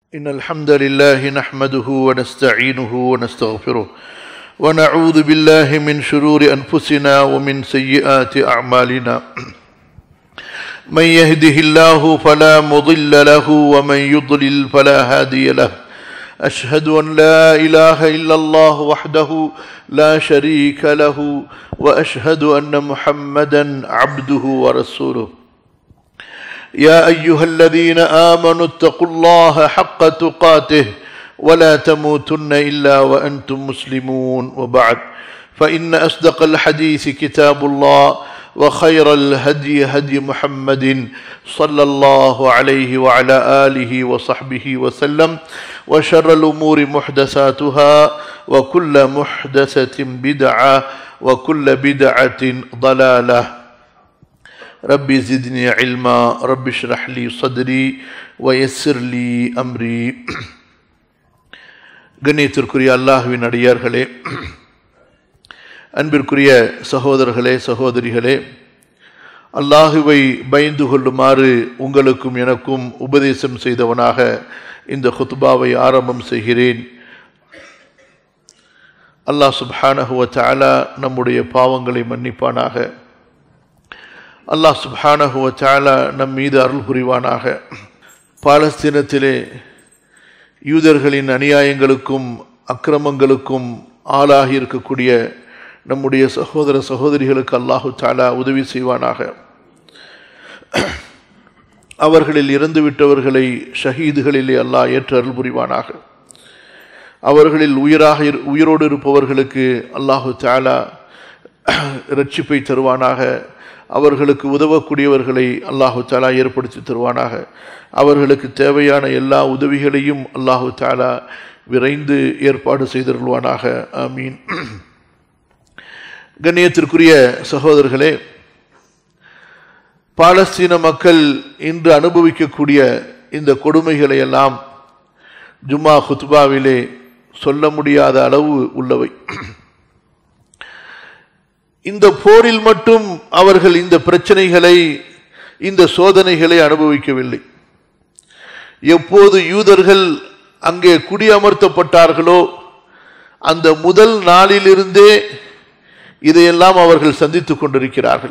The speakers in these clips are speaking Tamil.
إن الحمد لله نحمده ونستعينه ونستغفره ونعوذ بالله من شرور أنفسنا ومن سيئات أعمالنا من يهده الله فلا مضل له ومن يضلل فلا هادي له أشهد أن لا إله إلا الله وحده لا شريك له وأشهد أن محمدا عبده ورسوله يا أيها الذين آمنوا اتقوا الله حق تقاته ولا تموتن إلا وأنتم مسلمون وبعد فإن أصدق الحديث كتاب الله وخير الهدي هدي محمد صلى الله عليه وعلى آله وصحبه وسلم وشر الأمور محدثاتها وكل محدثة بدعة وكل بدعة ضلالة ربي زدني علما رب اشرح لي صدري ويسر لي أمري கண்ணியத்திற்குரிய அல்லாஹுவின் அடியார்களே அன்பிற்குரிய சகோதரர்களே சகோதரிகளே அல்லாஹுவை பயந்து கொள்ளுமாறு உங்களுக்கும் எனக்கும் உபதேசம் செய்தவனாக இந்த ஹுத்பாவை ஆரம்பம் செய்கிறேன் அல்லாஹ் சுப்ஹானஹுவ தாலா நம்முடைய பாவங்களை மன்னிப்பானாக அல்லாஹ் சுப்ஹானஹுவ தாலா நம் மீது அருள் புரிவானாக பாலஸ்தீனத்திலே யூதர்களின் அநியாயங்களுக்கும் அக்கிரமங்களுக்கும் ஆளாகி இருக்கக்கூடிய நம்முடைய சகோதர சகோதரிகளுக்கு அல்லாஹு தாலா உதவி செய்வானாக அவர்களில் இறந்துவிட்டவர்களை ஷஹீதுகளிலே அல்லாஹ் ஏற்று அருள் புரிவானாக அவர்களில் உயிராக உயிரோடு இருப்பவர்களுக்கு அல்லாஹு தாலா ரட்சிப்பை தருவானாக அவர்களுக்கு உதவக்கூடியவர்களை அல்லாஹு தாலா ஏற்படுத்தி தருவானாக அவர்களுக்கு தேவையான எல்லா உதவிகளையும் அல்லாஹு தாலா விரைந்து ஏற்பாடு செய்தருள்வானாக ஆமீன் கண்ணியத்திற்குரிய சகோதரர்களே பாலஸ்தீன மக்கள் இன்று அனுபவிக்கக்கூடிய இந்த கொடுமைகளை எல்லாம் ஜும்மா ஹுத்பாவிலே சொல்ல முடியாத அளவு உள்ளவை இந்த போரில் மட்டும் அவர்கள் இந்த பிரச்சனைகளை இந்த சோதனைகளை அனுபவிக்கவில்லை எப்போது யூதர்கள் அங்கே குடியமர்த்தப்பட்டார்களோ அந்த முதல் நாளிலிருந்தே இதையெல்லாம் அவர்கள் சந்தித்துக் கொண்டிருக்கிறார்கள்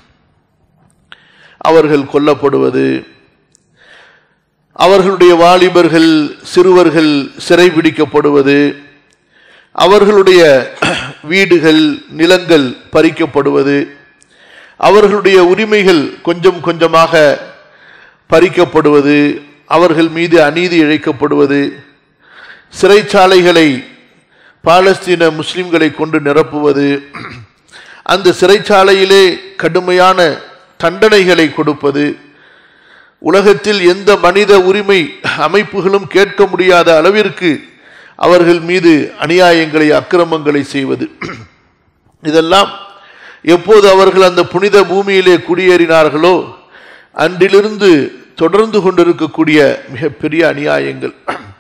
அவர்கள் கொல்லப்படுவது அவர்களுடைய வாலிபர்கள் சிறுவர்கள் சிறைபிடிக்கப்படுவது அவர்களுடைய வீடுகள் நிலங்கள் பறிக்கப்படுவது அவர்களுடைய உரிமைகள் கொஞ்சம் கொஞ்சமாக பறிக்கப்படுவது அவர்கள் மீது அநீதி இழைக்கப்படுவது சிறைச்சாலைகளை பாலஸ்தீன முஸ்லிம்களை கொண்டு நிரப்புவது அந்த சிறைச்சாலையிலே கடுமையான தண்டனைகளை கொடுப்பது உலகத்தில் எந்த மனித உரிமை அமைப்புகளும் கேட்க முடியாத அளவிற்கு அவர்கள் மீது அநியாயங்களை அக்கிரமங்களை செய்வது இதெல்லாம் எப்போது அவர்கள் அந்த புனித பூமியிலே குடியேறினார்களோ அன்றிலிருந்து தொடர்ந்து கொண்டிருக்கக்கூடிய மிகப்பெரிய அநியாயங்கள்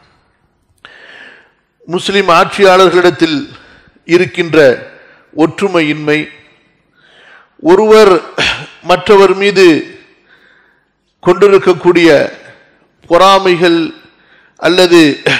முஸ்லிம் ஆட்சியாளர்களிடத்தில் இருக்கின்ற ஒற்றுமையின்மை ஒருவர் மற்றவர் மீது கொண்டிருக்கக்கூடிய பொறாமைகள் அல்லது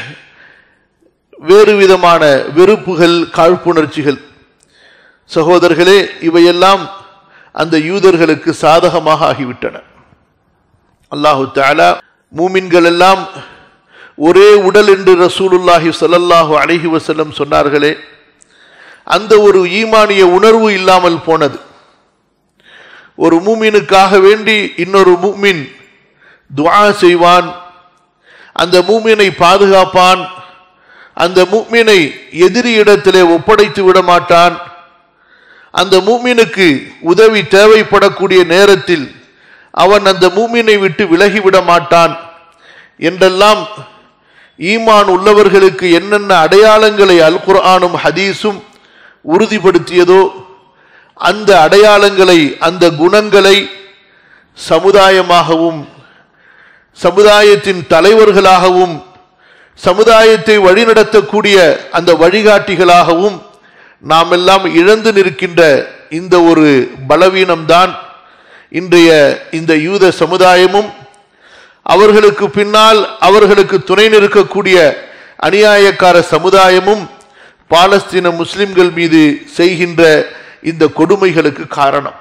வேறு விதமான வெறுப்புகள் காழ்ப்புணர்ச்சிகள் சகோதரர்களே இவையெல்லாம் அந்த யூதர்களுக்கு சாதகமாக ஆகிவிட்டன அல்லாஹு தாலா மூமின்கள் எல்லாம் ஒரே உடல் என்று ரசூலுல்லாஹி சொல்லல்லாஹு அழகி வசல்லம் சொன்னார்களே அந்த ஒரு ஈமானிய உணர்வு இல்லாமல் போனது ஒரு மூமினுக்காக வேண்டி இன்னொரு மூமின் துவா செய்வான் அந்த மூமினை பாதுகாப்பான் அந்த மூமினை எதிரி இடத்திலே ஒப்படைத்து விட மாட்டான் அந்த மூமினுக்கு உதவி தேவைப்படக்கூடிய நேரத்தில் அவன் அந்த மூமினை விட்டு விலகிவிட மாட்டான் என்றெல்லாம் ஈமான் உள்ளவர்களுக்கு என்னென்ன அடையாளங்களை அல் குர்ஆனும் ஹதீஸும் உறுதிப்படுத்தியதோ அந்த அடையாளங்களை அந்த குணங்களை சமுதாயமாகவும் சமுதாயத்தின் தலைவர்களாகவும் சமுதாயத்தை வழிநடத்தக்கூடிய அந்த வழிகாட்டிகளாகவும் நாம் எல்லாம் இழந்து நிற்கின்ற இந்த ஒரு பலவீனம்தான் இன்றைய இந்த யூத சமுதாயமும் அவர்களுக்கு பின்னால் அவர்களுக்கு துணை நிற்கக்கூடிய அநியாயக்கார சமுதாயமும் பாலஸ்தீன முஸ்லிம்கள் மீது செய்கின்ற இந்த கொடுமைகளுக்கு காரணம்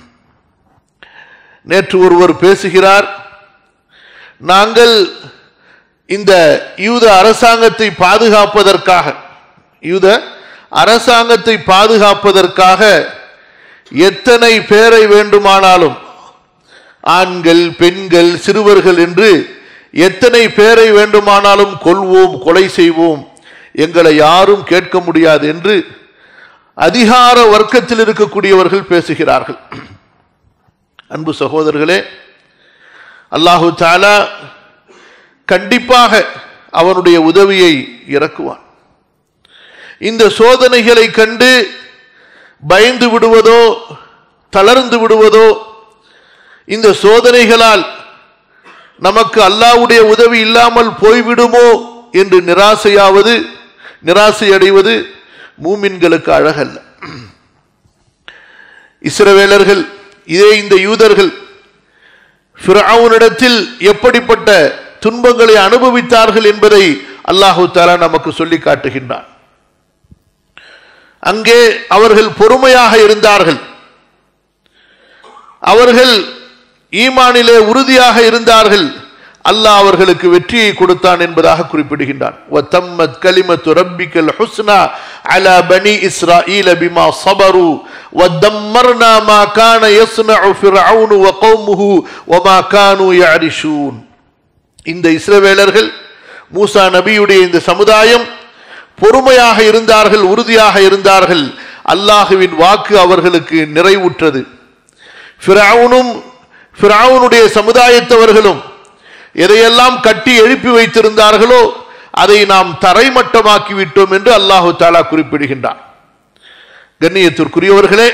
நேற்று ஒருவர் பேசுகிறார் நாங்கள் இந்த யூத அரசாங்கத்தை பாதுகாப்பதற்காக யூத அரசாங்கத்தை பாதுகாப்பதற்காக எத்தனை பேரை வேண்டுமானாலும் ஆண்கள் பெண்கள் சிறுவர்கள் என்று எத்தனை பேரை வேண்டுமானாலும் கொல்வோம் கொலை செய்வோம் எங்களை யாரும் கேட்க முடியாது என்று அதிகார வர்க்கத்தில் இருக்கக்கூடியவர்கள் பேசுகிறார்கள் அன்பு சகோதரர்களே அல்லாஹு தாலா கண்டிப்பாக அவனுடைய உதவியை இறக்குவான் இந்த சோதனைகளை கண்டு பயந்து விடுவதோ தளர்ந்து விடுவதோ இந்த சோதனைகளால் நமக்கு அல்லாவுடைய உதவி இல்லாமல் போய்விடுமோ என்று நிராசையாவது நிராசை அடைவது மூமின்களுக்கு அழகல்ல இஸ்ரவேலர்கள் இதே இந்த யூதர்கள் ஃபிரவுனிடத்தில் எப்படிப்பட்ட துன்பங்களை அனுபவித்தார்கள் என்பதை அல்லாஹு தாலா நமக்கு சொல்லி காட்டுகின்றான் அங்கே அவர்கள் பொறுமையாக இருந்தார்கள் அவர்கள் ஈமானிலே உறுதியாக இருந்தார்கள் அல்லாஹ் அவர்களுக்கு வெற்றியை கொடுத்தான் என்பதாக குறிப்பிடுகின்றான் وَتَمَّتْ كَلِمَةُ رَبِّكَ الْحُسْنَى عَلَى بَنِي إِسْرَائِيلَ بِمَا صَبَرُوا وَدَمَّرْنَا مَا كَانَ يَصْنَعُ فِرْعَوْنُ وَقَوْمُهُ وَمَا كَانُوا يَعْرِشُونَ இந்த இஸ்ரவேலர்கள் மூசா நபியுடைய இந்த சமுதாயம் பொறுமையாக இருந்தார்கள் உறுதியாக இருந்தார்கள் அல்லாஹுவின் வாக்கு அவர்களுக்கு நிறைவுற்றது ஃபிரவுனும் ஃபிரவுனுடைய சமுதாயத்தவர்களும் எதையெல்லாம் கட்டி எழுப்பி வைத்திருந்தார்களோ அதை நாம் தரைமட்டமாக்கி விட்டோம் என்று அல்லாஹு தாலா குறிப்பிடுகின்றார் கண்ணியத்திற்குரியவர்களே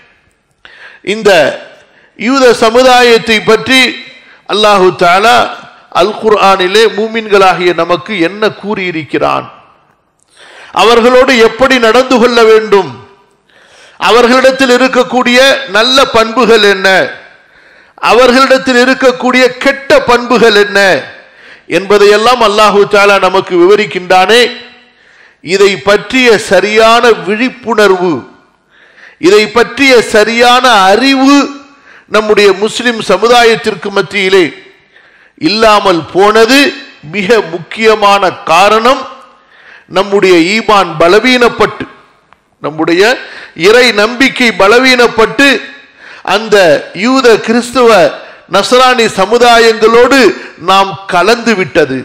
இந்த யூத சமுதாயத்தை பற்றி அல்லாஹு தாலா அல் குர்ஆனிலே மூமின்களாகிய நமக்கு என்ன கூறியிருக்கிறான் அவர்களோடு எப்படி நடந்து கொள்ள வேண்டும் அவர்களிடத்தில் இருக்கக்கூடிய நல்ல பண்புகள் என்ன அவர்களிடத்தில் இருக்கக்கூடிய கெட்ட பண்புகள் என்ன என்பதையெல்லாம் அல்லாஹு தாலா நமக்கு விவரிக்கின்றானே இதை பற்றிய சரியான விழிப்புணர்வு இதை பற்றிய சரியான அறிவு நம்முடைய முஸ்லிம் சமுதாயத்திற்கு மத்தியிலே இல்லாமல் போனது மிக முக்கியமான காரணம் நம்முடைய ஈமான் பலவீனப்பட்டு நம்முடைய இறை நம்பிக்கை பலவீனப்பட்டு அந்த யூத கிறிஸ்துவ நசராணி சமுதாயங்களோடு நாம் கலந்து விட்டது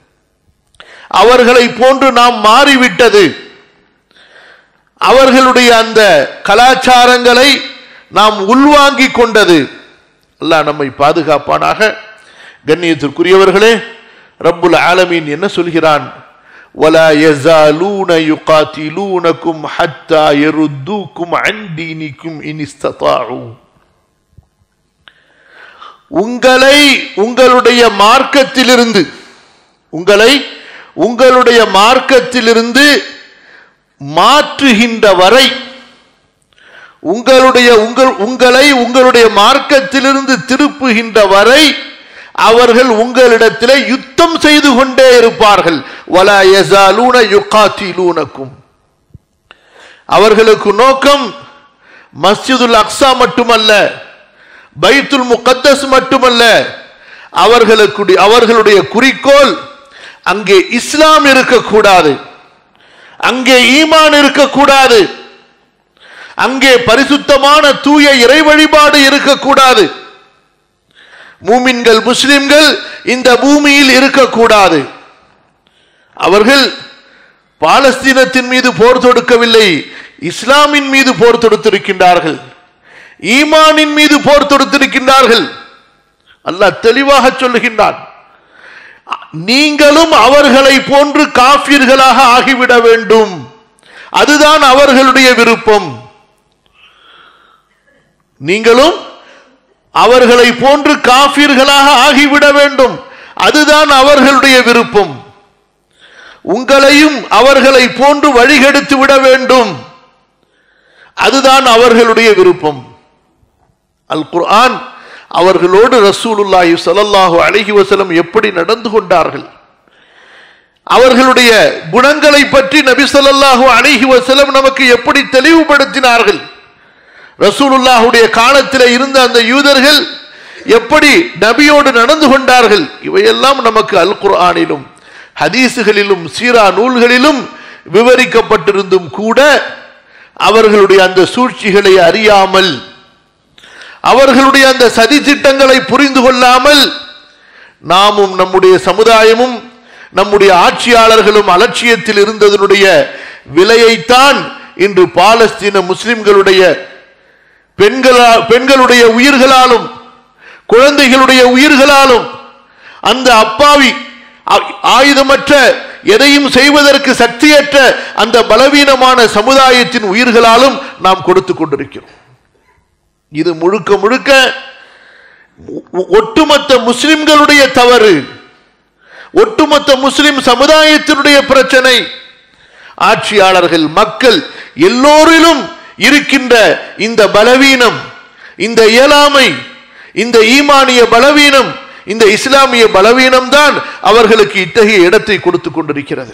அவர்களை போன்று நாம் மாறிவிட்டது அவர்களுடைய அந்த கலாச்சாரங்களை நாம் உள்வாங்கிக் கொண்டது அல்லாஹ் நம்மை பாதுகாப்பானாக கண்ணியத்திற்குரியவர்களே ரப்புல் ஆலமீன் என்ன சொல்கிறான் ولا يزالون يقاتلونكم حتى يردوكم عن دينكم إن استطاعوا உங்களை உங்களுடைய மார்க்கத்திலிருந்து உங்களை உங்களுடைய மார்க்கத்திலிருந்து மாற்றுகின்ற வரை உங்களுடைய உங்கள் உங்களை உங்களுடைய மார்க்கத்திலிருந்து திருப்புகின்ற வரை அவர்கள் உங்களிடத்திலே யுத்தம் செய்து கொண்டே இருப்பார்கள் வலா யஸாலூன யுகாத்திலூனக்கும் அவர்களுக்கு நோக்கம் மஸ்ஜிதுல் அக்ஸா மட்டுமல்ல பைத்துல் முகத்தஸ் மட்டுமல்ல அவர்களுக்கு அவர்களுடைய குறிக்கோள் அங்கே இஸ்லாம் இருக்கக்கூடாது அங்கே ஈமான் இருக்கக்கூடாது அங்கே பரிசுத்தமான தூய இறை வழிபாடு இருக்கக்கூடாது மூமின்கள் முஸ்லிம்கள் இந்த பூமியில் இருக்கக்கூடாது அவர்கள் பாலஸ்தீனத்தின் மீது போர் தொடுக்கவில்லை இஸ்லாமின் மீது போர் தொடுத்திருக்கின்றார்கள் ஈமானின் மீது போர் தொடுத்திருக்கின்றார்கள் அல்லாஹ் தெளிவாக சொல்லுகின்றான் நீங்களும் அவர்களை போன்று காஃபியர்களாக ஆகிவிட வேண்டும் அதுதான் அவர்களுடைய விருப்பம் நீங்களும் அவர்களை போன்று காஃபியர்களாக ஆகிவிட வேண்டும் அதுதான் அவர்களுடைய விருப்பம் உங்களையும் அவர்களை போன்று வழிகெடுத்து விட வேண்டும் அதுதான் அவர்களுடைய விருப்பம் அல் குர்ஆன் அவர்களோடு ரசூலுல்லாஹி ஸல்லல்லாஹு அலைஹி வஸல்லம் எப்படி நடந்து கொண்டார்கள் அவர்களுடைய குணங்களை பற்றி நபி ஸல்லல்லாஹு அலைஹி வஸல்லம் நமக்கு எப்படி தெளிவுபடுத்தினார்கள் ரசூலுல்லாஹுடைய காலத்தில் இருந்த அந்த யூதர்கள் எப்படி நபியோடு நடந்து கொண்டார்கள் இவையெல்லாம் நமக்கு அல் குர்ஆனிலும் ஹதீசுகளிலும் சீரா நூல்களிலும் விவரிக்கப்பட்டிருந்தும் கூட அவர்களுடைய அந்த சூழ்ச்சிகளை அறியாமல் அவர்களுடைய அந்த சதி திட்டங்களை புரிந்து கொள்ளாமல் நாமும் நம்முடைய சமுதாயமும் நம்முடைய ஆட்சியாளர்களும் அலட்சியத்தில் இருந்ததனுடைய விலையைத்தான் இன்று பாலஸ்தீன முஸ்லிம்களுடைய பெண்களா பெண்களுடைய உயிர்களாலும் குழந்தைகளுடைய உயிர்களாலும் அந்த அப்பாவி ஆ- ஆயுதமற்ற எதையும் செய்வதற்கு சக்தியற்ற அந்த பலவீனமான சமுதாயத்தின் உயிர்களாலும் நாம் கொடுத்து கொண்டிருக்கிறோம் இது முழுக்க முழுக்க ஒ- ஒட்டுமொத்த முஸ்லிம்களுடைய தவறு ஒட்டுமொத்த முஸ்லிம் சமுதாயத்தினுடைய பிரச்சனை ஆட்சியாளர்கள் மக்கள் எல்லோரிலும் இருக்கின்ற இந்த பலவீனம் இந்த இயலாமை இந்த ஈமானிய பலவீனம் இந்த இஸ்லாமிய பலவீனம் தான் அவர்களுக்கு இத்தகைய இடத்தை கொடுத்து கொண்டிருக்கிறது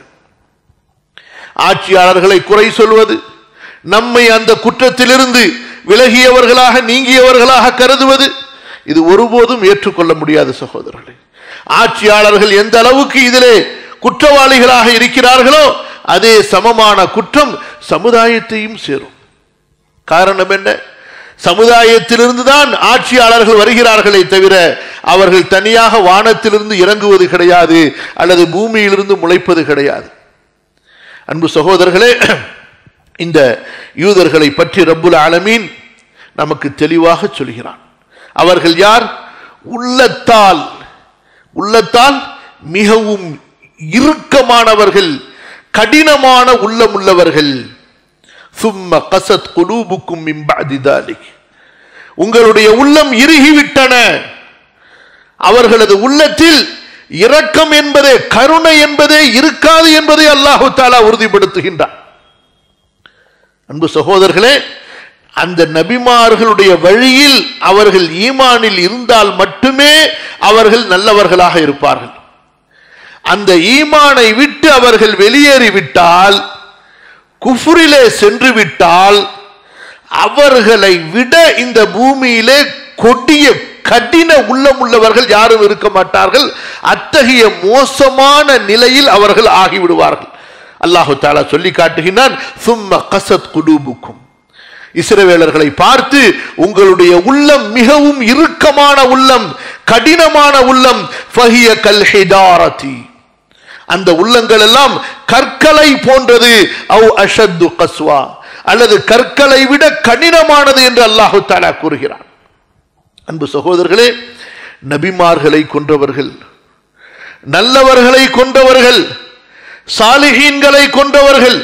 ஆட்சியாளர்களை குறை சொல்வது நம்மை அந்த குற்றத்திலிருந்து விலகியவர்களாக நீங்கியவர்களாக கருதுவது இது ஒருபோதும் ஏற்றுக்கொள்ள முடியாத சகோதரர்களே ஆட்சியாளர்கள் எந்த அளவுக்கு இதிலே குற்றவாளிகளாக இருக்கிறார்களோ அதே சமமான குற்றம் சமுதாயத்தையும் சேரும் காரணம் என்ன சமுதாயத்திலிருந்து தான் ஆட்சியாளர்கள் வருகிறார்களே தவிர அவர்கள் தனியாக வானத்திலிருந்து இறங்குவது கிடையாது அல்லது பூமியிலிருந்து முளைப்பது கிடையாது அன்பு சகோதரர்களே இந்த யூதர்களை பற்றி ரப்புல் ஆலமீன் நமக்கு தெளிவாக சொல்கிறான் அவர்கள் யார் உள்ளத்தால் உள்ளத்தால் மிகவும் இறுக்கமானவர்கள் கடினமான உள்ளமுள்ளவர்கள் சும்ம கசத் குலூபுக்கும் மிம்பாதி தாலிக் உங்களுடைய உள்ளம் இறுகிவிட்டன அவர்களது உள்ளத்தில் இரக்கம் என்பதே கருணை என்பதே இருக்காது என்பதை அல்லாஹு தாலா உறுதிப்படுத்துகின்றான் அன்பு சகோதரர்களே அந்த நபிமார்களுடைய வழியில் அவர்கள் ஈமானில் இருந்தால் மட்டுமே அவர்கள் நல்லவர்களாக இருப்பார்கள் அந்த ஈமானை விட்டு அவர்கள் வெளியேறிவிட்டால் குஃபுரிலே சென்று விட்டால் அவர்களை விட இந்த பூமியிலே கொடிய கடின உள்ளமுள்ளவர்கள் யாரும் இருக்க மாட்டார்கள் அத்தகைய மோசமான நிலையில் அவர்கள் ஆகிவிடுவார்கள் அல்லாஹு தாலா சொல்லி காட்டுகின்றான் சும்ம கசத் குலூபுக்கும் இஸ்ரவேலர்களை பார்த்து உங்களுடைய உள்ளம் மிகவும் இறுக்கமான உள்ளம் கடினமான உள்ளம் ஃபஹிய கல் ஹிதாரதி அந்த உள்ளங்கள் எல்லாம் கற்களை போன்றது அவ் அஷத்து கஸ்வா அல்லது கற்களை விட கடினமானது என்று அல்லாஹு தாலா கூறுகிறான் அன்பு சகோதரர்களே நபிமார்களை கொன்றவர்கள் நல்லவர்களை கொண்டவர்கள் சாலிஹீன்களை கொண்டவர்கள்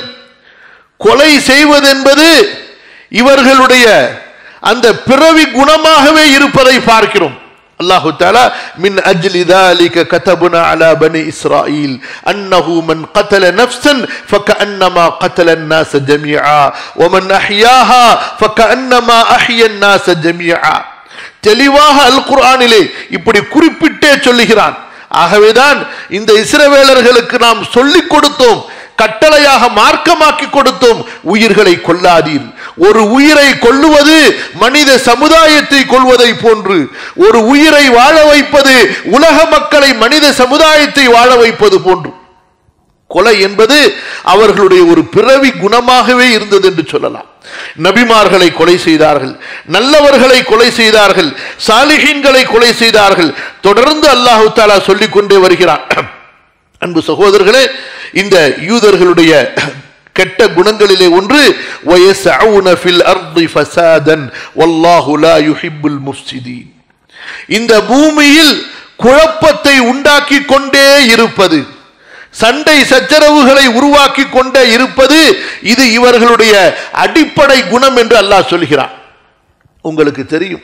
கொலை செய்வதென்பது இவர்களுடைய அந்த பிறவி குணமாகவே இருப்பதை பார்க்கிறோம் அல்லாஹு தாலா மின் அஜ்லி ذلك كتبنا على بني إسرائيل أنه من قتل نفسا فكأنما قتل الناس جميعا ومن أحياها فكأنما أحيا الناس جميعا தெளிவாக அல் குர்ஆனிலே இப்படி குறிப்பிட்டே சொல்லுகிறான் ஆகவேதான் இந்த இஸ்ரவேலர்களுக்கு நாம் சொல்லிக் கொடுத்தோம் கட்டளையாக மார்க்கமாக்கி கொடுத்தோம் உயிர்களை கொல்லாதீர் ஒரு உயிரை கொல்லுவது மனித சமுதாயத்தை கொள்வதை போன்று ஒரு உயிரை வாழ வைப்பது உலக மக்களை மனித சமுதாயத்தை வாழ வைப்பது போன்று கொலை என்பது அவர்களுடைய ஒரு பிறவி குணமாகவே இருந்தது என்று சொல்லலாம் நபிமார்களை கொலை செய்தார்கள் நல்லவர்களை கொலை செய்தார்கள் சாலிஹீன்களை கொலை செய்தார்கள் தொடர்ந்து அல்லாஹு தாலா சொல்லிக் கொண்டே வருகிறான் அன்பு சகோதரர்களே இந்த யூதர்களுடைய கெட்ட குணங்களிலே ஒன்று وَيَسْعَوْنَ فِي الْأَرْضِ فَسَادًا وَاللَّهُ لَا يُحِبُّ الْمُفْسِدِينَ இந்த பூமியில் குழப்பத்தை உண்டாக்கி கொண்டே இருப்பது சண்டை சச்சரவுகளை உருவாக்கி கொண்டே இருப்பது இது இவர்களுடைய அடிப்படை குணம் என்று அல்லாஹ் சொல்கிறான் உங்களுக்கு தெரியும்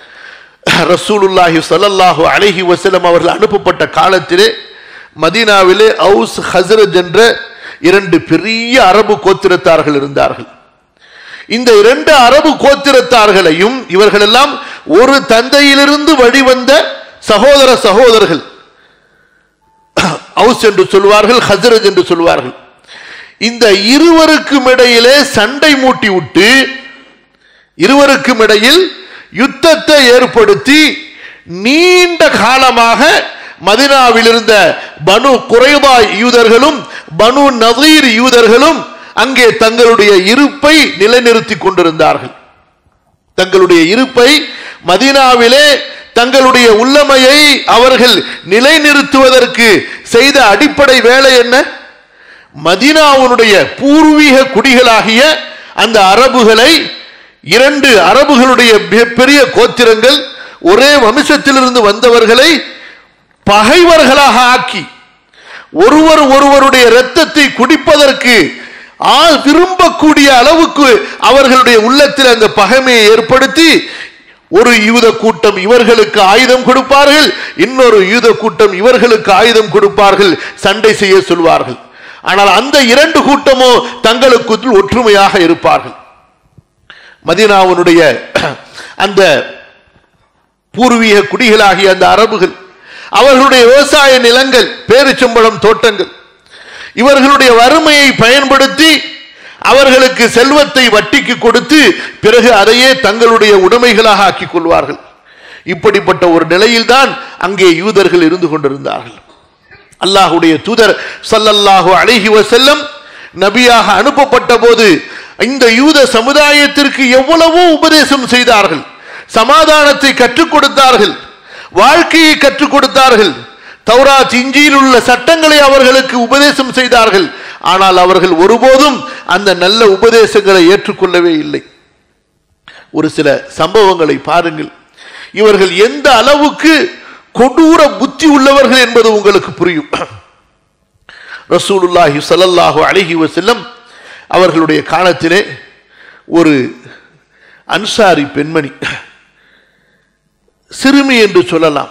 ரசூலுல்லாஹி ஸல்லல்லாஹு அலைஹி வஸல்லம் அவர்கள் அனுப்பப்பட்ட காலத்திலே மதீனாவிலே அவுஸ் ஹஸ்ரஜ் என்ற இரண்டு பெரிய அரபு கோத்திரத்தார்கள் இருந்தார்கள் இந்த இரண்டு அரபு கோத்திரத்தார்களையும் இவர்களெல்லாம் ஒரு தந்தையிலிருந்து வழிவந்த சகோதர சகோதரர்கள் அவுஸ் என்று சொல்வார்கள் ஹசரத் என்று சொல்வார்கள் இந்த இருவருக்கும் இடையிலே சண்டை மூட்டி விட்டு இருவருக்கும் இடையில் யுத்தத்தை ஏற்படுத்தி நீண்ட காலமாக மதினாவில் இருந்த பனு குறைவா யூதர்களும் பனு நதீர் யூதர்களும் அங்கே தங்களுடைய இருப்பை நிலைநிறுத்திக் கொண்டிருந்தார்கள் தங்களுடைய இருப்பை மதீனாவிலே தங்களுடைய உள்ளமையை அவர்கள் நிலைநிறுத்துவதற்கு செய்த அடிப்படை வேலை என்ன மதீனாவுடைய பூர்வீக குடிகளாகிய அந்த அரபுகளை இரண்டு அரபுகளுடைய பெரிய கோத்திரங்கள் ஒரே வம்சத்திலிருந்து வந்தவர்களை பகைவர்களாக ஆக்கி ஒருவர் ஒருவருடைய இரத்தத்தை குடிப்பதற்கு விரும்பக்கூடிய அளவுக்கு அவர்களுடைய உள்ளத்தில் அந்த பகைமையை ஏற்படுத்தி ஒரு யூத கூட்டம் இவர்களுக்கு ஆயுதம் கொடுப்பார்கள் இன்னொரு யூத கூட்டம் இவர்களுக்கு ஆயுதம் கொடுப்பார்கள் சண்டை செய்ய சொல்வார்கள் ஆனால் அந்த இரண்டு கூட்டமோ தங்களுக்குள் ஒற்றுமையாக இருப்பார்கள் மதினாவுடைய அந்த பூர்வீக குடிகளாகிய அந்த அரபுகள் அவர்களுடைய விவசாய நிலங்கள் பேரிச்சம்பழம் தோட்டங்கள் இவர்களுடைய வறுமையை பயன்படுத்தி அவர்களுக்கு செல்வத்தை வட்டிக்கு கொடுத்து பிறகு அதையே தங்களுடைய உடைமைகளாக ஆக்கிக் கொள்வார்கள் இப்படிப்பட்ட ஒரு நிலையில்தான் அங்கே யூதர்கள் இருந்து கொண்டிருந்தார்கள் அல்லாஹுடைய தூதர் சல்லல்லாஹு அழகி செல்லம் நபியாக அனுப்பப்பட்ட போது இந்த யூத சமுதாயத்திற்கு எவ்வளவோ உபதேசம் செய்தார்கள் சமாதானத்தை கற்றுக் கொடுத்தார்கள் வாழ்க்கையை கற்றுக் கொடுத்தார்கள் தௌராத் இஞ்சியில் உள்ள சட்டங்களை அவர்களுக்கு உபதேசம் செய்தார்கள் ஆனால் அவர்கள் ஒருபோதும் அந்த நல்ல உபதேசங்களை ஏற்றுக்கொள்ளவே இல்லை ஒரு சில சம்பவங்களை பாருங்கள் இவர்கள் எந்த அளவுக்கு கொடூர புத்தி உள்ளவர்கள் என்பது உங்களுக்கு புரியும் ரசூலுல்லாஹி சல்லல்லாஹு அழகி வசல்லம் அவர்களுடைய காலத்திலே ஒரு அன்சாரி பெண்மணி சிறுமி என்று சொல்லலாம்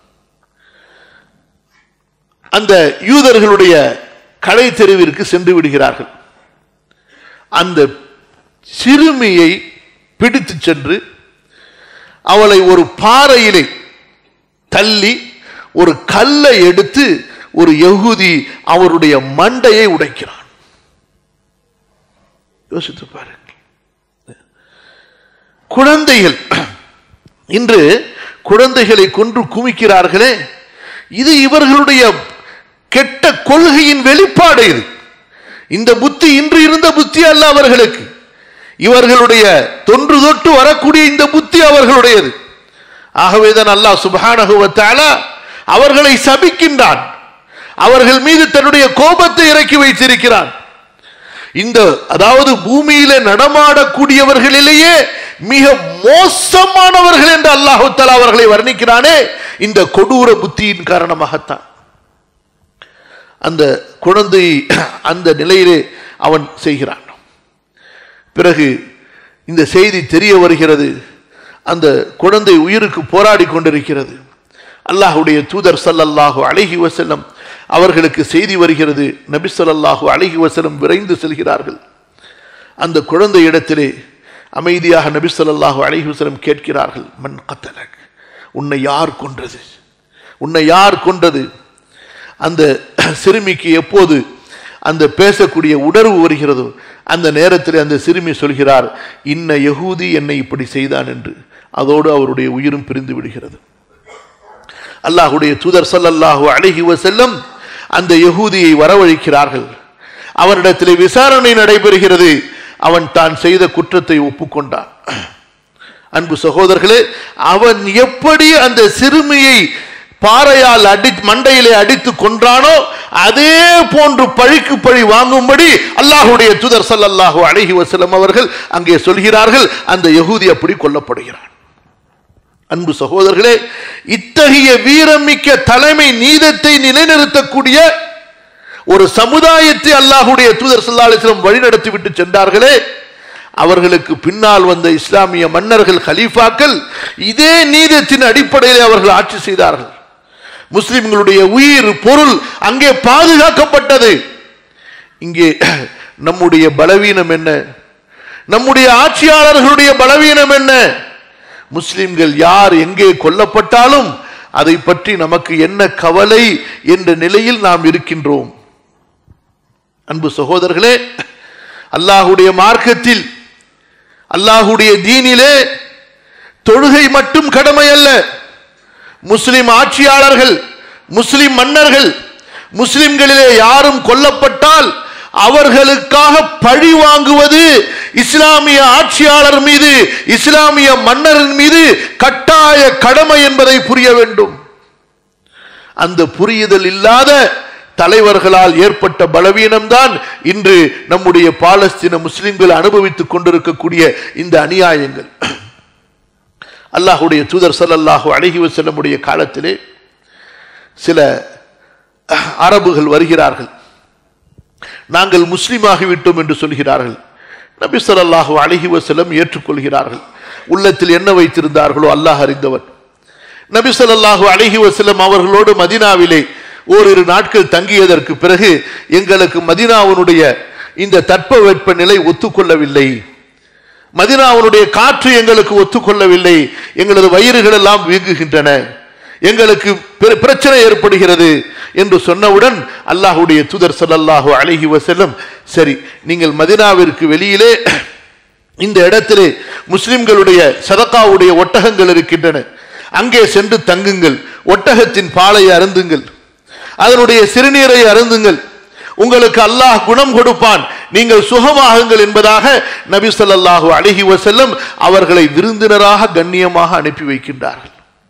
அந்த யூதர்களுடைய கடை தெருவிற்கு சென்று விடுகிறார்கள் அந்த சிறுமியை பிடித்து சென்று அவளை ஒரு பாறையிலே தள்ளி ஒரு கல்லை எடுத்து ஒரு யகுதி அவருடைய மண்டையை உடைக்கிறான் யோசித்து பாருங்கள் குழந்தைகள் இன்று குழந்தைகளை கொன்று குமிக்கிறார்களே இது இவர்களுடைய கெட்ட கொள்கையின் வெளிப்பாடு இது இந்த புத்தி இன்று இருந்த புத்தி அல்ல அவர்களுக்கு இவர்களுடைய தொன்று தொட்டு வரக்கூடிய இந்த புத்தி அவர்களுடையது ஆகவேதான் அல்லாஹ் சுபானகுவத்தால அவர்களை சபிக்கின்றான் அவர்கள் மீது தன்னுடைய கோபத்தை இறக்கி வைத்திருக்கிறான் இந்த அதாவது பூமியில நடமாடக்கூடியவர்களிலேயே மிக மோசமானவர்கள் என்று அல்லாஹு தலா அவர்களை வர்ணிக்கிறானே இந்த கொடூர புத்தியின் காரணமாகத்தான் அந்த குழந்தை அந்த நிலையிலே அவன் செய்கிறான் பிறகு இந்த செய்தி தெரிய வருகிறது அந்த குழந்தை உயிருக்கு போராடி கொண்டிருக்கிறது அல்லாஹுடைய தூதர் சல்லல்லாஹு அழகி வசல்லம் அவர்களுக்கு செய்தி வருகிறது நபி ஸல்லல்லாஹு அலைஹி வஸல்லம் விரைந்து செல்கிறார்கள் அந்த குழந்தை இடத்திலே அமைதியாக நபி ஸல்லல்லாஹு அலைஹி வஸல்லம் கேட்கிறார்கள் மன் கத்தலக் உன்னை யார் கொன்றது உன்னை யார் கொன்றது அந்த சிறுமிக்கு எப்போது அந்த பேசக்கூடிய உணர்வு வருகிறதோ அந்த நேரத்தில் அந்த சிறுமி சொல்கிறார் இன்ன யகூதி என்னை இப்படி செய்தான் என்று அதோடு அவருடைய உயிரும் பிரிந்து விடுகிறது அல்லாஹுடைய தூதர் ஸல்லல்லாஹு அலைஹி வஸல்லம் அந்த யகூதியை வரவழைக்கிறார்கள் அவனிடத்தில் விசாரணை நடைபெறுகிறது அவன் தான் செய்த குற்றத்தை ஒப்புக்கொண்டான் அன்பு சகோதரர்களே அவன் எப்படி அந்த சிறுமியை பாறையால் அடி மண்டையிலே அடித்து கொன்றானோ அதே போன்று பழிக்கு பழி வாங்கும்படி அல்லாஹுடைய தூதர் ஸல்லல்லாஹு அலைஹி வஸல்லம் அவர்கள் அங்கே சொல்கிறார்கள் அந்த யகூதி அப்படி கொல்லப்படுகிறான் அன்பு சகோதரர்களே இத்தகைய வீரமிக்க தலைமை நீதத்தை நிலைநிறுத்தக்கூடிய ஒரு சமுதாயத்தை அல்லாஹுடைய தூதர் சல்லாஹிஸ்லம் வழிநடத்தி விட்டு சென்றார்களே அவர்களுக்கு பின்னால் வந்த இஸ்லாமிய மன்னர்கள் ஹலீஃபாக்கள் இதே நீதத்தின் அடிப்படையில் அவர்கள் ஆட்சி செய்தார்கள் முஸ்லிம்களுடைய உயிர் பொருள் அங்கே பாதுகாக்கப்பட்டது இங்கே நம்முடைய பலவீனம் என்ன நம்முடைய ஆட்சியாளர்களுடைய பலவீனம் என்ன முஸ்லிம்கள் யார் எங்கே கொல்லப்பட்டாலும் அதை பற்றி நமக்கு என்ன கவலை என்ற நிலையில் நாம் இருக்கின்றோம் அன்பு சகோதரர்களே அல்லாஹுடைய மார்க்கத்தில் அல்லாஹுடைய தீனிலே தொழுகை மட்டும் கடமை அல்ல முஸ்லிம் ஆட்சியாளர்கள் முஸ்லிம் மன்னர்கள் முஸ்லிம்களிலே யாரும் கொல்லப்பட்டால் அவர்களுக்காக பழி வாங்குவது இஸ்லாமிய ஆட்சியாளர் மீது இஸ்லாமிய மன்னரின் மீது கட்டாய கடமை என்பதை புரிய வேண்டும் அந்த புரியுதல் இல்லாத தலைவர்களால் ஏற்பட்ட பலவீனம்தான் இன்று நம்முடைய பாலஸ்தீன முஸ்லிம்கள் அனுபவித்துக் கொண்டிருக்கக்கூடிய இந்த அநியாயங்கள் அல்லாஹுடைய தூதர் ஸல்லல்லாஹு அலைஹி வஸல்லமுடைய காலத்திலே சில அரபுகள் வருகிறார்கள் நாங்கள் முஸ்லீமாகிவிட்டோம் என்று சொல்கிறார்கள் நபி ஸல்லல்லாஹு அலைஹி வஸல்லம் ஏற்றுக்கொள்கிறார்கள் உள்ளத்தில் என்ன வைத்திருந்தார்களோ அல்லாஹ் அறிந்தவன் நபி ஸல்லல்லாஹு அலைஹி வஸல்லம் அவர்களோடு மதீனாவிலே ஓரிரு நாட்கள் தங்கியதற்கு பிறகு எங்களுக்கு மதீனாவினுடைய இந்த தட்பவெப்ப நிலை ஒத்துக்கொள்ளவில்லை மதினாவுடைய காற்று எங்களுக்கு ஒத்துக்கொள்ளவில்லை எங்களது வயிறுகள் எல்லாம் வீங்குகின்றன எங்களுக்கு பிர- பிரச்சனை ஏற்படுகிறது என்று சொன்னவுடன் அல்லாஹுடைய தூதர் ஸல்லல்லாஹு அலைஹி வஸல்லம் சரி நீங்கள் மதினாவிற்கு வெளியிலே இந்த இடத்திலே முஸ்லிம்களுடைய சதக்காவுடைய ஒட்டகங்கள் இருக்கின்றன அங்கே சென்று தங்குங்கள் ஒட்டகத்தின் பாலை அருந்துங்கள் அதனுடைய சிறுநீரை அருந்துங்கள் உங்களுக்கு அல்லாஹ் குணம் கொடுப்பான் நீங்கள் சுகமாகுங்கள் என்பதாக நபி ஸல்லல்லாஹு அலைஹி வஸல்லம் அவர்களை விருந்தினராக கண்ணியமாக அனுப்பி வைக்கின்றார்கள்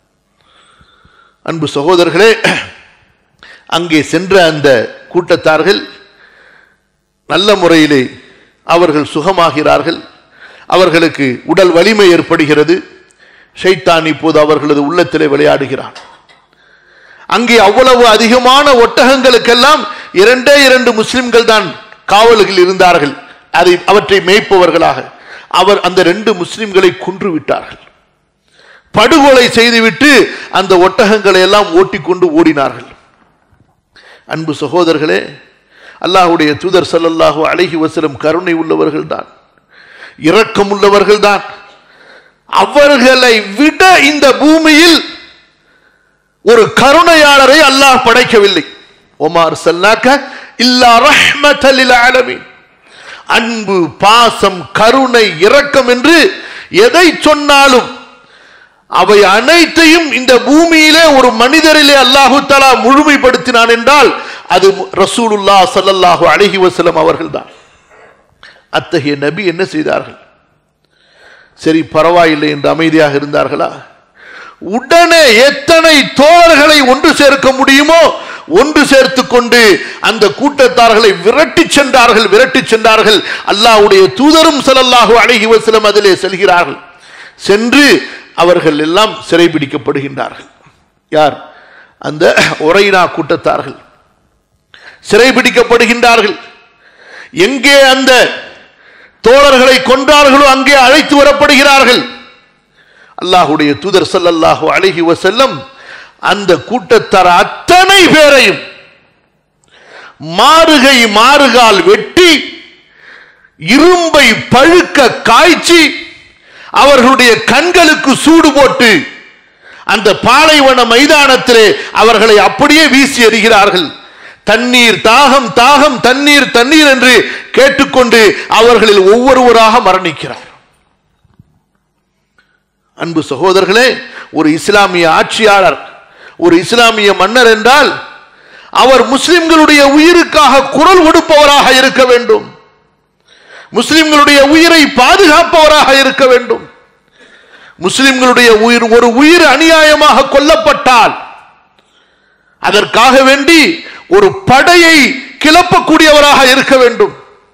அன்பு சகோதரர்களே அங்கே சென்ற அந்த கூட்டத்தார்கள் நல்ல முறையிலே அவர்கள் சுகமாகிறார்கள் அவர்களுக்கு உடல் வலிமை ஏற்படுகிறது ஷைத்தான் இப்போது அவர்களது உள்ளத்திலே விளையாடுகிறான் அங்கே அவ்வளவு அதிகமான ஒட்டகங்களுக்கெல்லாம் இரண்டே இரண்டு முஸ்லிம்கள் தான் காவல்கள் இருந்தார்கள் அதை அவற்றை மேய்ப்பவர்களாக அவர் அந்த ரெண்டு முஸ்லிம்களை கொன்று விட்டார்கள் படுகொலை செய்துவிட்டு அந்த ஒட்டகங்களை எல்லாம் ஓட்டிக்கொண்டு ஓடினார்கள் அன்பு சகோதரர்களே அல்லாஹ்வுடைய தூதர் ஸல்லல்லாஹு அலைஹி வஸல்லம் கருணை உள்ளவர்கள் தான் இரக்கம் உள்ளவர்கள் தான் அவர்களை விட இந்த பூமியில் ஒரு கருணையாளரை அல்லாஹ் படைக்கவில்லை ஒமார் சல்லாக்க இல்லா ரஹ்மத்தலில் ஆலமீன் அன்பு பாசம் கருணை இரக்கம் என்று எதை சொன்னாலும் அவை அனைத்தையும் இந்த பூமியிலே ஒரு மனிதரிலே அல்லாஹு தலா முழுமைப்படுத்தினான் என்றால் அது ரசூலுல்லா ஸல்லல்லாஹு அலைஹி வஸல்லம் அவர்கள்தான் அத்தகைய நபி என்ன செய்தார்கள் சரி பரவாயில்லை என்று அமைதியாக இருந்தார்களா உடனே எத்தனை தோழர்களை ஒன்று சேர்க்க முடியுமோ ஒன்று சேர்த்து கொண்டு அந்த கூட்டத்தார்களை விரட்டி சென்றார்கள் விரட்டி சென்றார்கள் அல்லாஹ்வுடைய தூதரும் ஸல்லல்லாஹு அலைஹி வஸல்லம் அதிலே செல்கிறார்கள் சென்று அவர்கள் எல்லாம் சிறைபிடிக்கப்படுகின்றார்கள் யார் அந்த ஒரைனா கூட்டத்தார்கள் சிறைபிடிக்கப்படுகின்றார்கள் எங்கே அந்த தோழர்களை கொன்றார்களோ அங்கே அழைத்து வரப்படுகிறார்கள் அல்லாஹுடைய தூதர் ஸல்லல்லாஹு அலைஹி வஸல்லம் அந்த கூட்டத்தார் அத்தனை பேரையும் மாறுகை மாறுகால் வெட்டி இரும்பை பழுக்க காய்ச்சி அவர்களுடைய கண்களுக்கு சூடு போட்டு அந்த பாலைவன மைதானத்திலே அவர்களை அப்படியே வீசி எறிகிறார்கள் தண்ணீர் தாகம் தாகம் தண்ணீர் தண்ணீர் என்று கேட்டுக்கொண்டு அவர்களில் ஒவ்வொருவராக மரணிக்கிறார் அன்பு சகோதரர்களே ஒரு இஸ்லாமிய ஆட்சியாளர் ஒரு இஸ்லாமிய மன்னர் என்றால் அவர் முஸ்லிம்களுடைய உயிருக்காக குரல் கொடுப்பவராக இருக்க வேண்டும் முஸ்லிம்களுடைய உயிரை பாதுகாப்பவராக இருக்க வேண்டும் முஸ்லிம்களுடைய உயிர் ஒரு உயிர் அநியாயமாக கொல்லப்பட்டால் அதற்காக வேண்டி ஒரு படையை கிளப்பக்கூடியவராக இருக்க வேண்டும்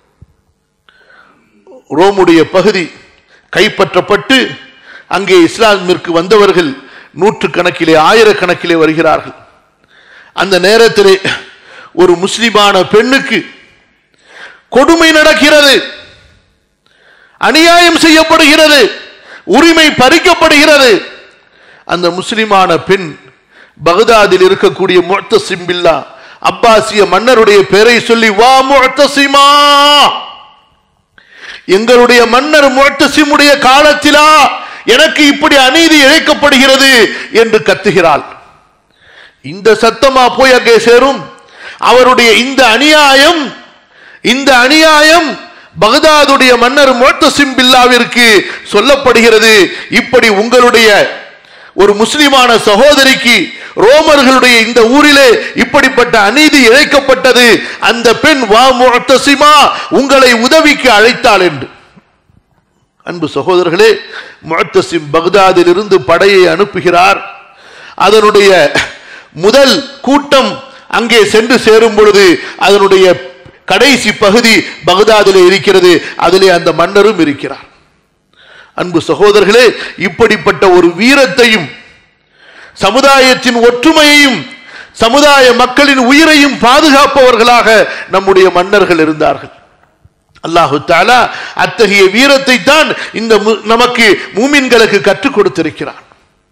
ரோமுடைய பகுதி கைப்பற்றப்பட்டு அங்கே இஸ்லாமிற்கு வந்தவர்கள் நூற்று கணக்கிலே ஆயிரக்கணக்கிலே வருகிறார்கள் அந்த நேரத்திலே ஒரு முஸ்லிமான பெண்ணுக்கு கொடுமை நடக்கிறது அநியாயம் செய்யப்படுகிறது உரிமை பறிக்கப்படுகிறது அந்த முஸ்லிமான பெண் பகதாதில் இருக்கக்கூடிய முத்தசிம் பில்லா அப்பாசிய மன்னருடைய பெயரை சொல்லி வா முத்தசிமா எங்களுடைய மன்னர் முழத்தசிமுடைய காலத்திலா எனக்கு இப்படி அநீதி இழைக்கப்படுகிறது என்று கத்துகிறாள் இந்த சத்தமா போய் அங்கே சேரும் அவருடைய இந்த அநியாயம் இந்த அநியாயம் பகதாதுடைய மன்னர் முழத்தசிம் பில்லாவிற்கு சொல்லப்படுகிறது இப்படி உங்களுடைய ஒரு முஸ்லிமான சகோதரிக்கு ரோமர்களுடைய இந்த ஊரிலே இப்படிப்பட்ட அநீதி இழைக்கப்பட்டது அந்த பெண் வா முழத்தசிமா உங்களை உதவிக்கு அழைத்தாள் என்று அன்பு சகோதரர்களே முழத்தசிம் பக்தாதில் இருந்து படையை அனுப்புகிறார் அதனுடைய முதல் கூட்டம் அங்கே சென்று சேரும் பொழுது அதனுடைய கடைசி பகுதி பகதாதிலே இருக்கிறது அதிலே அந்த மன்னரும் இருக்கிறார் அன்பு சகோதரர்களே இப்படிப்பட்ட ஒரு வீரத்தையும் சமுதாயத்தின் ஒற்றுமையையும் சமுதாய மக்களின் உயிரையும் பாதுகாப்பவர்களாக நம்முடைய மன்னர்கள் இருந்தார்கள் அல்லாஹு தாலா அத்தகைய வீரத்தை தான் இந்த மு- நமக்கு மூமின்களுக்கு கற்றுக் கொடுத்திருக்கிறான்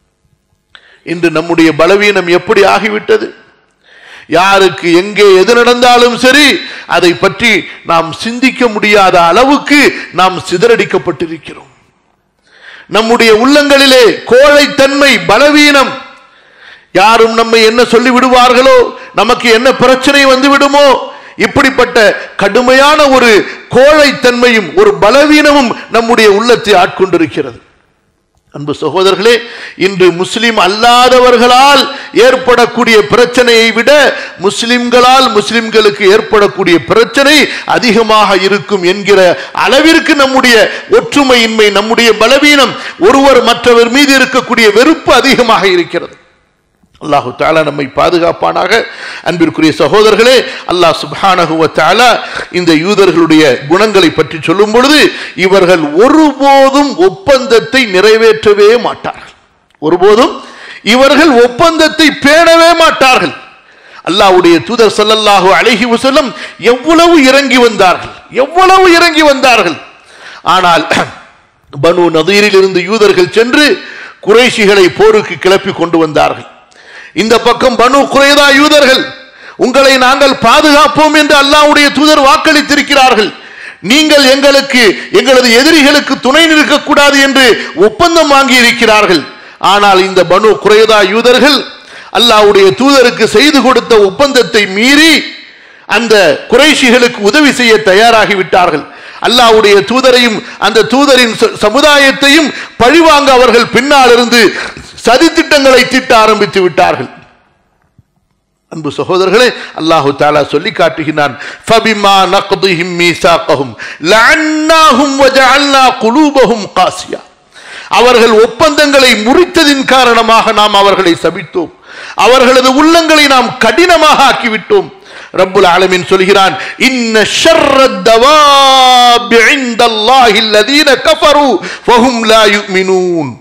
இன்று நம்முடைய பலவீனம் எப்படி ஆகிவிட்டது யாருக்கு எங்கே எது நடந்தாலும் சரி அதை பற்றி நாம் சிந்திக்க முடியாத அளவுக்கு நாம் சிதறடிக்கப்பட்டிருக்கிறோம் நம்முடைய உள்ளங்களிலே கோழைத்தன்மை பலவீனம் யாரும் நம்மை என்ன சொல்லி விடுவார்களோ நமக்கு என்ன பிரச்சனை வந்து விடுமோ இப்படிப்பட்ட கடுமையான ஒரு கோழைத்தன்மையும் ஒரு பலவீனமும் நம்முடைய உள்ளத்தை ஆட்கொண்டிருக்கிறது அன்பு சகோதரர்களே இன்று முஸ்லிம் அல்லாதவர்களால் ஏற்படக்கூடிய பிரச்சனையை விட முஸ்லிம்களால் முஸ்லிம்களுக்கு ஏற்படக்கூடிய பிரச்சனை அதிகமாக இருக்கும் என்கிற அளவிற்கு நம்முடைய ஒற்றுமையின்மை நம்முடைய பலவீனம் ஒருவர் மற்றவர் மீது இருக்கக்கூடிய வெறுப்பு அதிகமாக இருக்கிறது அல்லாஹு தாலா நம்மை பாதுகாப்பானாக அன்பிற்குரிய சகோதரர்களே அல்லாஹ் சுப்ஹானஹு வ தஆலா இந்த யூதர்களுடைய குணங்களை பற்றி சொல்லும் பொழுது இவர்கள் ஒருபோதும் ஒப்பந்தத்தை நிறைவேற்றவே மாட்டார்கள் ஒருபோதும் இவர்கள் ஒப்பந்தத்தை பேணவே மாட்டார்கள் அல்லாஹ்வுடைய தூதர் ஸல்லல்லாஹு அலைஹி வஸல்லம் எவ்வளவு இறங்கி வந்தார்கள் எவ்வளவு இறங்கி வந்தார்கள் ஆனால் பனு நதீரில் இருந்து யூதர்கள் சென்று குறைஷிகளை போருக்கு கிளப்பி கொண்டு வந்தார்கள் இந்த பக்கம் பனு குறைதா யூதர்கள் உங்களை நாங்கள் பாதுகாப்போம் என்று அல்லாஹ்வுடைய தூதர் வாக்களித்திருக்கிறார்கள் நீங்கள் எங்களுக்கு எங்களது எதிரிகளுக்கு துணை நிற்கக்கூடாது என்று ஒப்பந்தம் வாங்கி இருக்கிறார்கள் ஆனால் இந்த பனு குறைதா யூதர்கள் அல்லாஹ்வுடைய தூதருக்கு செய்து கொடுத்த ஒப்பந்தத்தை மீறி அந்த குறைஷிகளுக்கு உதவி செய்ய தயாராகி விட்டார்கள் அல்லாஹ்வுடைய தூதரையும் அந்த தூதரின் ச- சமுதாயத்தையும் பழிவாங்க அவர்கள் பின்னால் இருந்து சதித்திட்டங்களை தீட்ட ஆரம்பித்து விட்டார்கள் அன்பு சகோதரர்களே அல்லாஹு தாலா சொல்லி காட்டுகிறான் ஃபபிமா நக்திஹிம் மீசாக்கஹும் லஅன்னாஹும் வஜஅல்னா குலூபஹும் காசியா அவர்கள் ஒப்பந்தங்களை முறித்ததின் காரணமாக நாம் அவர்களை சபித்தோம் அவர்களது உள்ளங்களை நாம் கடினமாக ஆக்கிவிட்டோம் ரப்புல் ஆலமீன் சொல்கிறான் இன்ன ஷர்ரத் தவாபி இன்தல்லாஹி அல்லதீன கஃபரு ஃபஹும் லா யுமினூன்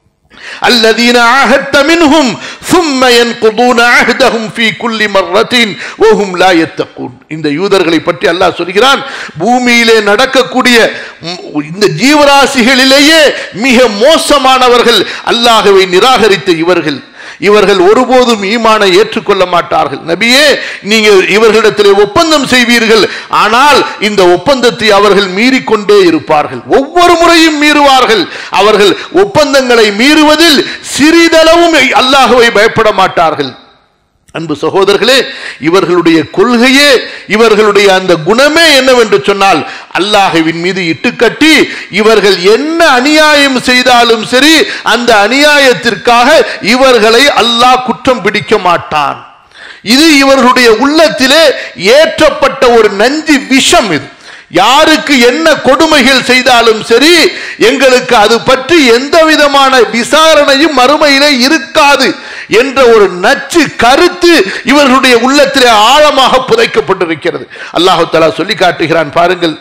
الذين عاهدت منهم ثم ينقضون عهدهم في كل مرة وهم لا يتقون இந்த யூதர்களை பற்றி அல்லாஹ் சொல்கிறான் பூமியிலே நடக்கக்கூடிய ம், இந்த ஜீவராசிகளிலேயே மிக மோசமானவர்கள் அல்லாஹ்வை நிராகரித்த இவர்கள் இவர்கள் ஒருபோதும் ஈமானை ஏற்றுக்கொள்ள மாட்டார்கள் நபியே நீங்க இவர்களிடத்திலே ஒப்பந்தம் செய்வீர்கள் ஆனால் இந்த ஒப்பந்தத்தை அவர்கள் மீறிக்கொண்டே இருப்பார்கள் ஒவ்வொரு முறையும் மீறுவார்கள் அவர்கள் ஒப்பந்தங்களை மீறுவதில் சிறிதளவும் அல்லாஹ்வை பயப்பட மாட்டார்கள் அன்பு சகோதரர்களே இவர்களுடைய கொள்கையே இவர்களுடைய அந்த குணமே என்னவென்று சொன்னால் அல்லாஹுவின் மீது இட்டுக்கட்டி இவர்கள் என்ன அநியாயம் செய்தாலும் சரி அந்த அநியாயத்திற்காக இவர்களை அல்லாஹ் குற்றம் பிடிக்க மாட்டான் இது இவர்களுடைய உள்ளத்திலே ஏற்றப்பட்ட ஒரு நஞ்சு விஷம் இது யாருக்கு என்ன கொடுமைகள் செய்தாலும் சரி எங்களுக்கு அது பற்றி எந்த விதமான விசாரணையும் மறுமையிலே இருக்காது என்ற ஒரு நச்சு கருத்து இவர்களுடைய உள்ளத்திலே ஆழமாக புதைக்கப்பட்டிருக்கிறது அல்லாஹு தஆலா சொல்லி காட்டுகிறான் பாருங்கள்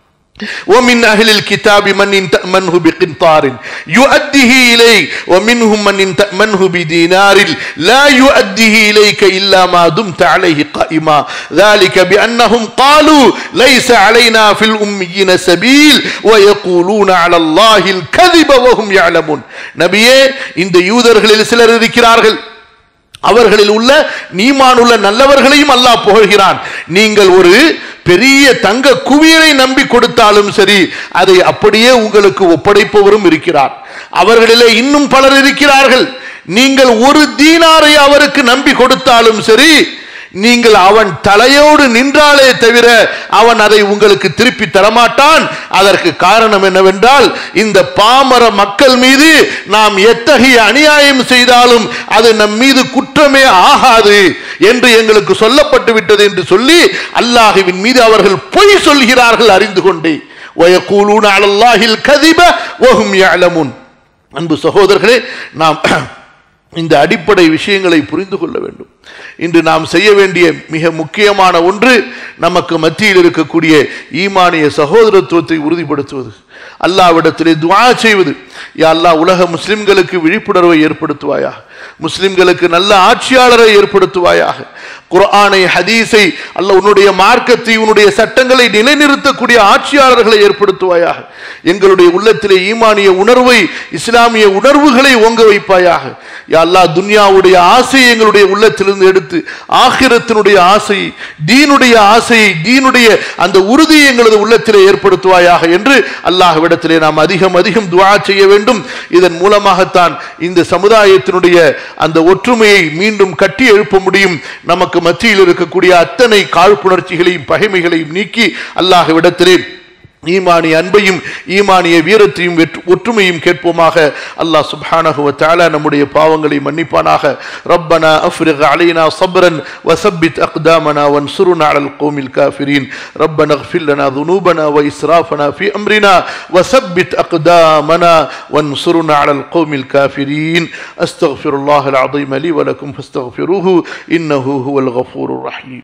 ومن أهل الكتاب من إن تأمنه بقنطار يؤديه إليك ومنهم من إن تأمنه بدينار لا يؤديه إليك إلا ما دمت عليه قائما ذلك بأنهم قالوا ليس علينا في الأميين سبيل ويقولون على الله الكذب وهم يعلمون நபியே இந்த யூதர்களில் சிலர் இருக்கிறார்கள் அவர்களில் உள்ள நீமான் உள்ள நல்லவர்களையும் அல்லாஹ் புகழ்கிறான் நீங்கள் ஒரு பெரிய தங்க குவியலை நம்பி கொடுத்தாலும் சரி அதை அப்படியே உங்களுக்கு ஒப்படைப்பவரும் இருக்கிறார் அவர்களிலே இன்னும் பலர் இருக்கிறார்கள் நீங்கள் ஒரு தீனாரை அவருக்கு நம்பி கொடுத்தாலும் சரி நீங்கள் அவன் தலையோடு நின்றாலே தவிர அவன் அதை உங்களுக்கு திருப்பி தரமாட்டான் அதற்கு காரணம் என்னவென்றால் இந்த பாமர மக்கள் மீது நாம் எத்தகைய அநியாயம் செய்தாலும் அது நம் மீது குற்றமே ஆகாது என்று எங்களுக்கு சொல்லப்பட்டு விட்டது என்று சொல்லி அல்லாஹுவின் மீது அவர்கள் பொய் சொல்கிறார்கள் அறிந்து கொண்டே وَيَقُولُونَ عَلَى اللَّهِ الْكَذِبَ وَهُمْ يَعْلَمُونَ அன்பு சகோதரர்களே நாம் இந்த அடிப்படை விஷயங்களை புரிந்து கொள்ள வேண்டும் இன்று நாம் செய்ய வேண்டிய மிக முக்கியமான ஒன்று நமக்கு மத்தியில் இருக்கக்கூடிய ஈமானிய சகோதரத்துவத்தை உறுதிப்படுத்துவது அல்லாவிடத்திலே துவா செய்வது யா அல்லாஹ் உலக முஸ்லிம்களுக்கு விழிப்புணர்வை ஏற்படுத்துவாயாக முஸ்லிம்களுக்கு நல்ல ஆட்சியாளரை ஏற்படுத்துவாயாக குர்ஆனை ஹதீஸை அல்ல உன்னுடைய மார்க்கத்தை உன்னுடைய சட்டங்களை நிலைநிறுத்தக்கூடிய ஆட்சியாளர்களை ஏற்படுத்துவாயாக எங்களுடைய உள்ளத்திலே ஈமானிய உணர்வை இஸ்லாமிய உணர்வுகளை ஓங்க வைப்பாயாக யா அல்லாஹ் துன்யாவுடைய ஆசையை எங்களுடைய உள்ளத்திலிருந்து எடுத்து ஆகிரத்தினுடைய ஆசை தீனுடைய ஆசையை தீனுடைய அந்த உறுதியை எங்களது உள்ளத்திலே ஏற்படுத்துவாயாக என்று அல்லாஹ்விடத்திலே நாம் அதிகம் அதிகம் துவா செய்ய வேண்டும் இதன் மூலமாகத்தான் இந்த சமுதாயத்தினுடைய அந்த ஒற்றுமையை மீண்டும் கட்டி எழுப்ப முடியும் நமக்கு மத்தியில் இருக்கக்கூடிய அத்தனை காழ்ப்புணர்ச்சிகளையும் பகைமைகளையும் நீக்கி அல்லாஹ்விடத்திலே ஈமானிய அன்பையும் ஈமானிய வீரத்தையும் வெற்று- ஒற்றுமையும் கேட்போமாக அல்லாஹ் சுப்ஹானஹு வ தஆலா நம்முடைய பாவங்களை மன்னிப்பானாக ரப்பனா அஃப்ரிக் அலைனா சப்ரன் வசப்பித் அக்தாமனா வன்சுருனா அலல் கௌமில் காஃபிரீன் ரப்பனா اغفر لنا ذنوبنا وإسرافنا في أمرنا وثبت أقدامنا وانصرنا على القوم الكافرين أستغفر الله العظيم لي ولكم فاستغفروه إنه هو الغفور الرحيم